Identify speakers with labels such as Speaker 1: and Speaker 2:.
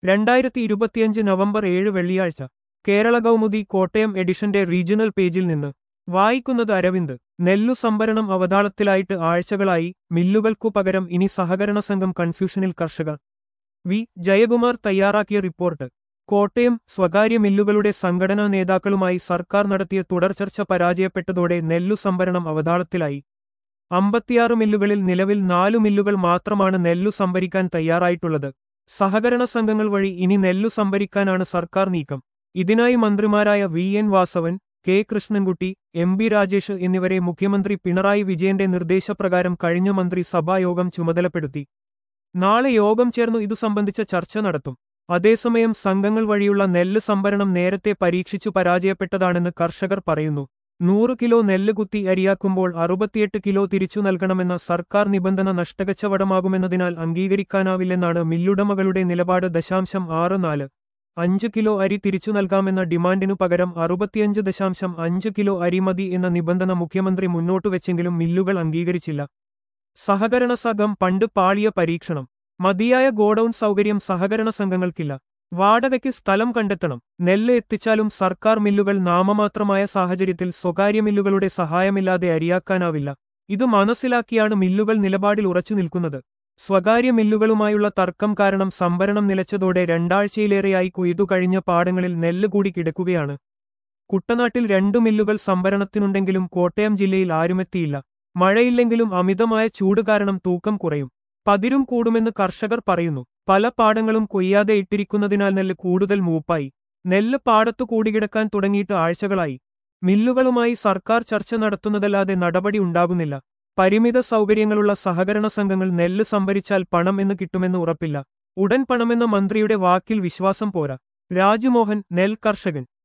Speaker 1: രണ്ടായിരത്തി ഇരുപത്തിയഞ്ച് നവംബർ ഏഴ് വെള്ളിയാഴ്ച കേരള കൗമുദി കോട്ടയം എഡിഷന്റെ റീജിയണൽ പേജിൽ നിന്ന് വായിക്കുന്നത് അരവിന്ദ് നെല്ലു സംഭരണം അവതാളത്തിലായിട്ട് ആഴ്ചകളായി മില്ലുകൾക്കു പകരം ഇനി സഹകരണ സംഘം കൺഫ്യൂഷനിൽ കർഷകർ വി ജയകുമാർ തയ്യാറാക്കിയ റിപ്പോർട്ട് കോട്ടയം സ്വകാര്യ മില്ലുകളുടെ സംഘടനാ നേതാക്കളുമായി സർക്കാർ നടത്തിയ തുടർചർച്ച പരാജയപ്പെട്ടതോടെ നെല്ലു സംഭരണം അവതാളത്തിലായി അമ്പത്തിയാറ് മില്ലുകളിൽ നിലവിൽ നാലു മില്ലുകൾ മാത്രമാണ് നെല്ലു സംഭരിക്കാൻ തയ്യാറായിട്ടുള്ളത് സഹകരണ സംഘങ്ങൾ വഴി ഇനി നെല്ലു സംഭരിക്കാനാണ് സർക്കാർ നീക്കം ഇതിനായി മന്ത്രിമാരായ V N Vasavan K Krishnankutty M B Rajesh എന്നിവരെ മുഖ്യമന്ത്രി പിണറായി വിജയന്റെ നിർദ്ദേശപ്രകാരം കഴിഞ്ഞ മന്ത്രി സഭായോഗം ചുമതലപ്പെടുത്തി നാളെ യോഗം ചേർന്നു ഇതു സംബന്ധിച്ച ചർച്ച നടത്തും അതേസമയം സംഘങ്ങൾ വഴിയുള്ള നെല്ല് സംഭരണം നേരത്തെ പരീക്ഷിച്ചു പരാജയപ്പെട്ടതാണെന്ന് കർഷകർ പറയുന്നു നൂറ് കിലോ നെല്ല് കുത്തി അരിയാക്കുമ്പോൾ അറുപത്തിയെട്ട് കിലോ തിരിച്ചു നൽകണമെന്ന സർക്കാർ നിബന്ധന നഷ്ടകച്ചവടമാകുമെന്നതിനാൽ അംഗീകരിക്കാനാവില്ലെന്നാണ് മില്ലുടമകളുടെ നിലപാട് ദശാംശം ആറ് നാല് അഞ്ച് കിലോ അരി തിരിച്ചു നൽകാമെന്ന ഡിമാൻഡിനു പകരം അറുപത്തിയഞ്ച് ദശാംശം അഞ്ച് കിലോ അരി മതി എന്ന നിബന്ധന മുഖ്യമന്ത്രി മുന്നോട്ടുവെച്ചെങ്കിലും മില്ലുകൾ അംഗീകരിച്ചില്ല സഹകരണ സംഘം പണ്ട് പാളിയ പരീക്ഷണം മതിയായ ഗോഡൌൺ സൗകര്യം സഹകരണ സംഘങ്ങൾക്കില്ല വാടകയ്ക്ക് സ്ഥലം കണ്ടെത്തണം നെല്ല് എത്തിച്ചാലും സർക്കാർ മില്ലുകൾ നാമമാത്രമായ സാഹചര്യത്തിൽ സ്വകാര്യ മില്ലുകളുടെ സഹായമില്ലാതെ അരിയാക്കാനാവില്ല ഇത് മനസ്സിലാക്കിയാണ് മില്ലുകൾ നിലപാടിൽ ഉറച്ചു നിൽക്കുന്നത് സ്വകാര്യ മില്ലുകളുമായുള്ള തർക്കം കാരണം സംഭരണം നിലച്ചതോടെ രണ്ടാഴ്ചയിലേറെയായി കൊയ്തു കഴിഞ്ഞ പാടങ്ങളിൽ നെല്ല് കൂടി കിടക്കുകയാണ് കുട്ടനാട്ടിൽ രണ്ടു മില്ലുകൾ സംഭരണത്തിനുണ്ടെങ്കിലും കോട്ടയം ജില്ലയിൽ ആരുമെത്തിയില്ല മഴയില്ലെങ്കിലും അമിതമായ ചൂട് കാരണം തൂക്കം കുറയും പതിരും കൂടുമെന്ന് കർഷകർ പറയുന്നു പല പാടങ്ങളും കൊയ്യാതെ ഇട്ടിരിക്കുന്നതിനാൽ നെല്ല് കൂടുതൽ മൂപ്പായി നെല്ല് പാടത്തു കൂടികിടക്കാൻ തുടങ്ങിയിട്ട് ആഴ്ചകളായി മില്ലുകളുമായി സർക്കാർ ചർച്ച നടത്തുന്നതല്ലാതെ നടപടി ഉണ്ടാകുന്നില്ല പരിമിത സൗകര്യങ്ങളുള്ള സഹകരണ സംഘങ്ങൾ നെല്ല് സംഭരിച്ചാൽ പണം എന്ന് കിട്ടുമെന്ന് ഉറപ്പില്ല ഉടൻ പണമെന്ന മന്ത്രിയുടെ വാക്കിൽ വിശ്വാസം പോരാ രാജ്മോഹൻ നെൽ കർഷകൻ